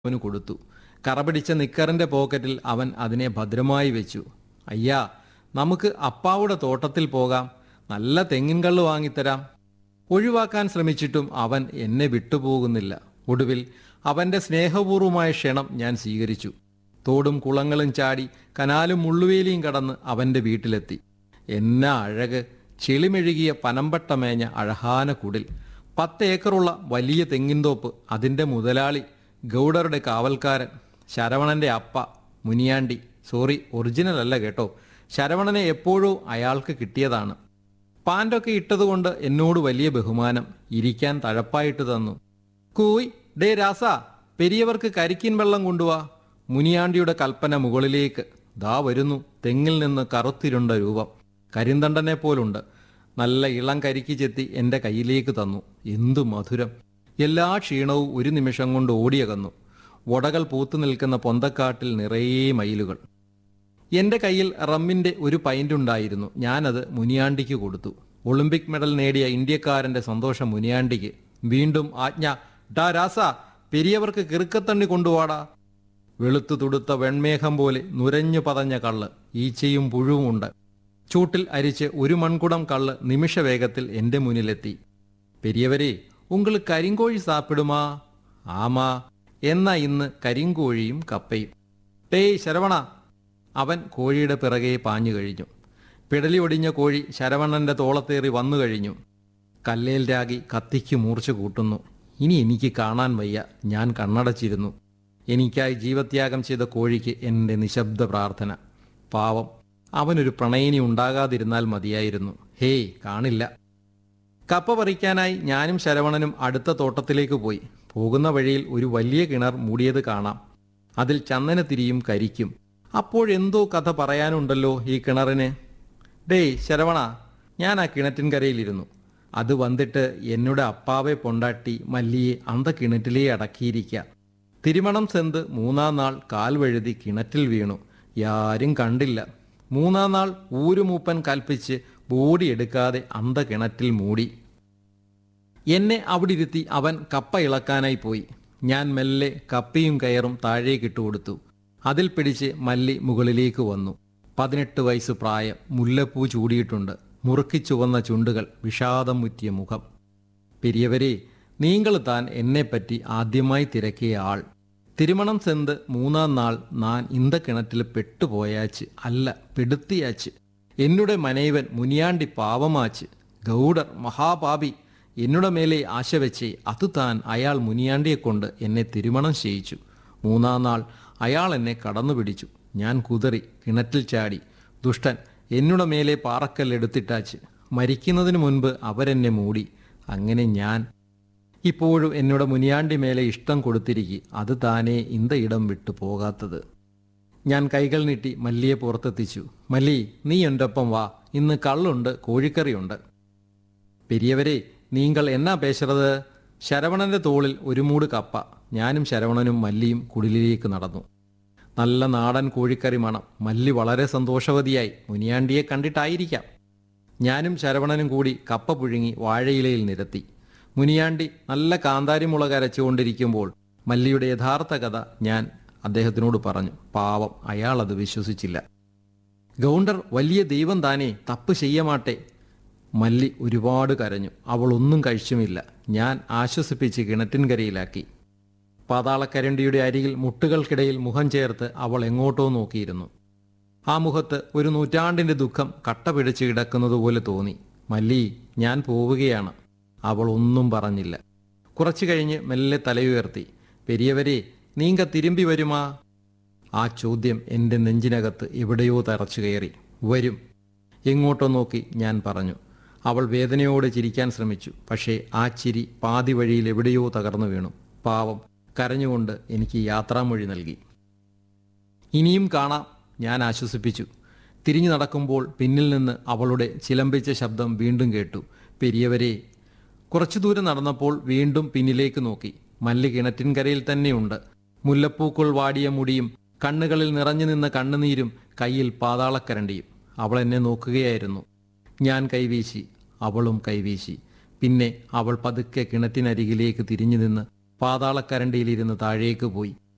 അവന് കൊടുത്തു കറപിടിച്ച നിക്കറിന്റെ പോക്കറ്റിൽ അവൻ അതിനെ ഭദ്രമായി വെച്ചു അയ്യാ നമുക്ക് അപ്പാവുടെ തോട്ടത്തിൽ പോകാം നല്ല തെങ്ങിൻ കള്ള് വാങ്ങിത്തരാം ഒഴിവാക്കാൻ ശ്രമിച്ചിട്ടും അവൻ എന്നെ വിട്ടുപോകുന്നില്ല ഒടുവിൽ അവന്റെ സ്നേഹപൂർവമായ ക്ഷണം ഞാൻ സ്വീകരിച്ചു തോടും കുളങ്ങളും ചാടി കനാലും മുള്ളുവേലിയും കടന്ന് അവന്റെ വീട്ടിലെത്തി എന്നാ അഴക് ചെളിമെഴുകിയ പനമ്പട്ട മേഞ്ഞ അഴഹാന കുടിൽ പത്ത് ഏക്കറുള്ള വലിയ തെങ്ങിൻതോപ്പ് അതിന്റെ മുതലാളി ഗൗഡറുടെ കാവൽക്കാരൻ ശരവണന്റെ അപ്പ മുനിയാണ്ടി സോറി ഒറിജിനൽ അല്ല കേട്ടോ ശരവണനെ എപ്പോഴോ അയാൾക്ക് കിട്ടിയതാണ് പാൻ്റൊക്കെ ഇട്ടതുകൊണ്ട് എന്നോട് വലിയ ബഹുമാനം ഇരിക്കാൻ തഴപ്പായിട്ട് തന്നു കൂയ് ഡേ രാസ പെരിയവർക്ക് കരിക്കിൻ വെള്ളം കൊണ്ടുവാ മുനിയാണ്ടിയുടെ കൽപ്പന മുകളിലേക്ക് ദാ വരുന്നു തെങ്ങിൽ നിന്ന് കറുത്തിരുണ്ട രൂപം കരിന്തണ്ടനെ പോലുണ്ട് നല്ല ഇളം കരിക്ക് ചെത്തി എൻ്റെ കയ്യിലേക്ക് തന്നു എന്തു മധുരം എല്ലാ ക്ഷീണവും ഒരു നിമിഷം കൊണ്ട് ഓടിയകന്നു വടകൾ പൂത്തു നിൽക്കുന്ന പൊന്തക്കാട്ടിൽ നിറയെ മയിലുകൾ എന്റെ കയ്യിൽ റമ്മിന്റെ ഒരു പൈന്റ് ഉണ്ടായിരുന്നു ഞാനത് മുനിയാണ്ടിക്ക് കൊടുത്തു ഒളിമ്പിക് മെഡൽ നേടിയ ഇന്ത്യക്കാരന്റെ സന്തോഷം മുനിയാണ്ടിക്ക് വീണ്ടും ആജ്ഞ ഡാ രാസ പെരിയവർക്ക് കിറുക്കത്തണ്ണി കൊണ്ടുവാടാ വെളുത്തു തുടുത്ത വെൺമേഘം പോലെ നുരഞ്ഞു പതഞ്ഞ കള്ള് ഈച്ചയും പുഴുവുമുണ്ട് ചൂട്ടിൽ അരിച്ച് ഒരു മൺകുടം കള്ള് നിമിഷവേഗത്തിൽ എന്റെ മുന്നിലെത്തി പെരിയവരെ ഉങ്ങൾ കരിങ്കോഴി സാപ്പിടുമാ ആമാ എന്നാ ഇന്ന് കരിങ്കോഴിയും കപ്പയും ടേയ് ശരവണ അവൻ കോഴിയുടെ പിറകെ പാഞ്ഞു കഴിഞ്ഞു പിടലി ഒടിഞ്ഞ കോഴി ശരവണന്റെ തോളത്തേറി വന്നു കഴിഞ്ഞു കല്ലേൽ രാഗി കത്തിക്ക് മൂർച്ച കൂട്ടുന്നു ഇനി എനിക്ക് കാണാൻ വയ്യ ഞാൻ കണ്ണടച്ചിരുന്നു എനിക്കായി ജീവത്യാഗം ചെയ്ത കോഴിക്ക് എൻ്റെ നിശബ്ദ പ്രാർത്ഥന പാവം അവനൊരു പ്രണയിനി ഉണ്ടാകാതിരുന്നാൽ മതിയായിരുന്നു ഹേയ് കാണില്ല കപ്പ പറിക്കാനായി ഞാനും ശരവണനും അടുത്ത തോട്ടത്തിലേക്ക് പോയി പോകുന്ന വഴിയിൽ ഒരു വലിയ കിണർ മൂടിയത് കാണാം അതിൽ ചന്ദനത്തിരിയും കരിക്കും അപ്പോഴെന്തോ കഥ പറയാനുണ്ടല്ലോ ഈ കിണറിന് ഡേയ് ശരവണ ഞാൻ ആ കിണറ്റിൻകരയിലിരുന്നു അത് വന്നിട്ട് എന്നോട് അപ്പാവെ പൊണ്ടാട്ടി മല്ലിയെ അന്ത കിണറ്റിലേ അടക്കിയിരിക്ക തിരുമണം സെന്ത് മൂന്നാം നാൾ കാൽ വഴുതി കിണറ്റിൽ വീണു യാരും കണ്ടില്ല മൂന്നാം നാൾ ഊരുമൂപ്പൻ കൽപ്പിച്ച് ബോഡി എടുക്കാതെ അന്ത കിണറ്റിൽ മൂടി എന്നെ അവിടെ ഇരുത്തി അവൻ കപ്പ ഇളക്കാനായി പോയി ഞാൻ മെല്ലെ കപ്പയും കയറും താഴേക്ക് ഇട്ടുകൊടുത്തു അതിൽ പിടിച്ച് മല്ലി മുകളിലേക്ക് വന്നു പതിനെട്ട് വയസ്സ് പ്രായം മുല്ലപ്പൂ ചൂടിയിട്ടുണ്ട് മുറുക്കി ചുവന്ന ചുണ്ടുകൾ വിഷാദം മുറ്റിയ മുഖം പെരിയവരെ നിങ്ങൾ താൻ എന്നെപ്പറ്റി ആദ്യമായി തിരക്കിയ ആൾ തിരുമണം സെന്ത് മൂന്നാം നാൾ നാൻ ഇന്ത കിണറ്റിൽ പെട്ടുപോയാച്ച് അല്ല പെടുത്തിയാച്ച് എന്നുടെ മനൈവൻ മുനിയാണ്ടി പാവമാച്ച് ഗൗഡർ മഹാപാപി എന്നുടെ മേലെ ആശ വെച്ചേ അത് താൻ അയാൾ മുനിയാണ്ടിയെ കൊണ്ട് എന്നെ തിരുമണം ചെയ്യിച്ചു മൂന്നാം നാൾ അയാൾ എന്നെ കടന്നു പിടിച്ചു ഞാൻ കുതറി കിണറ്റിൽ ചാടി ദുഷ്ടൻ എന്നുടെ മേലെ പാറക്കല്ലെടുത്തിട്ടാച്ച് മരിക്കുന്നതിന് മുൻപ് അവരെന്നെ മൂടി അങ്ങനെ ഞാൻ ഇപ്പോഴും എന്നോട് മുനിയാണ്ടി മേലെ ഇഷ്ടം കൊടുത്തിരിക്കെ അത് താനേ ഇന്ത ഇടം വിട്ടു പോകാത്തത് ഞാൻ കൈകൾ നീട്ടി മല്ലിയെ പുറത്തെത്തിച്ചു മല്ലി നീ എൻ്റെ ഒപ്പം വാ ഇന്ന് കള്ളുണ്ട് കോഴിക്കറിയുണ്ട് പെരിയവരെ നീങ്കൾ എന്നാ പേശറത് ശരവണന്റെ തോളിൽ ഒരു മൂട് കപ്പ ഞാനും ശരവണനും മല്ലിയും കുടിലിലേക്ക് നടന്നു നല്ല നാടൻ കോഴിക്കറി മണം മല്ലി വളരെ സന്തോഷവതിയായി മുനിയാണ്ടിയെ കണ്ടിട്ടായിരിക്കാം ഞാനും ശരവണനും കൂടി കപ്പ പുഴുങ്ങി വാഴയിലയിൽ നിരത്തി മുനിയാണ്ടി നല്ല കാന്താരി മുളക് അരച്ചുകൊണ്ടിരിക്കുമ്പോൾ മല്ലിയുടെ യഥാർത്ഥ കഥ ഞാൻ അദ്ദേഹത്തിനോട് പറഞ്ഞു പാവം അയാൾ അത് വിശ്വസിച്ചില്ല ഗൗണ്ടർ വലിയ ദൈവം താനേ തപ്പ് ചെയ്യമാട്ടെ മല്ലി ഒരുപാട് കരഞ്ഞു അവൾ ഒന്നും കഴിച്ചുമില്ല ഞാൻ ആശ്വസിപ്പിച്ച് കിണറ്റിൻകരയിലാക്കി പാതാളക്കരണ്ടിയുടെ അരികിൽ മുട്ടുകൾക്കിടയിൽ മുഖം ചേർത്ത് അവൾ എങ്ങോട്ടോ നോക്കിയിരുന്നു ആ മുഖത്ത് ഒരു നൂറ്റാണ്ടിന്റെ ദുഃഖം കട്ട പിടിച്ച് കിടക്കുന്നതുപോലെ തോന്നി മല്ലി ഞാൻ പോവുകയാണ് അവൾ ഒന്നും പറഞ്ഞില്ല കുറച്ചു കഴിഞ്ഞ് മെല്ലെ തലയുയർത്തി പെരിയവരെ നീങ്ക തിരുമ്പി വരുമാ ആ ചോദ്യം എൻ്റെ നെഞ്ചിനകത്ത് എവിടെയോ തറച്ചു കയറി വരും എങ്ങോട്ടോ നോക്കി ഞാൻ പറഞ്ഞു അവൾ വേദനയോടെ ചിരിക്കാൻ ശ്രമിച്ചു പക്ഷേ ആ ചിരി പാതി വഴിയിൽ എവിടെയോ തകർന്നു വീണു പാവം കരഞ്ഞുകൊണ്ട് എനിക്ക് യാത്രാമൊഴി നൽകി ഇനിയും കാണാം ഞാൻ ആശ്വസിപ്പിച്ചു തിരിഞ്ഞു നടക്കുമ്പോൾ പിന്നിൽ നിന്ന് അവളുടെ ചിലമ്പിച്ച ശബ്ദം വീണ്ടും കേട്ടു പെരിയവരെ കുറച്ചു ദൂരം നടന്നപ്പോൾ വീണ്ടും പിന്നിലേക്ക് നോക്കി മല്ലി കിണറ്റിൻകരയിൽ തന്നെയുണ്ട് മുല്ലപ്പൂക്കൾ വാടിയ മുടിയും കണ്ണുകളിൽ നിറഞ്ഞു നിന്ന കണ്ണുനീരും കയ്യിൽ പാതാളക്കരണ്ടിയും അവൾ എന്നെ നോക്കുകയായിരുന്നു ഞാൻ കൈവീശി അവളും കൈവീശി പിന്നെ അവൾ പതുക്കെ കിണറ്റിനരികിലേക്ക് തിരിഞ്ഞു നിന്ന് പാതാളക്കരണ്ടിയിലിരുന്ന് താഴേക്ക് പോയി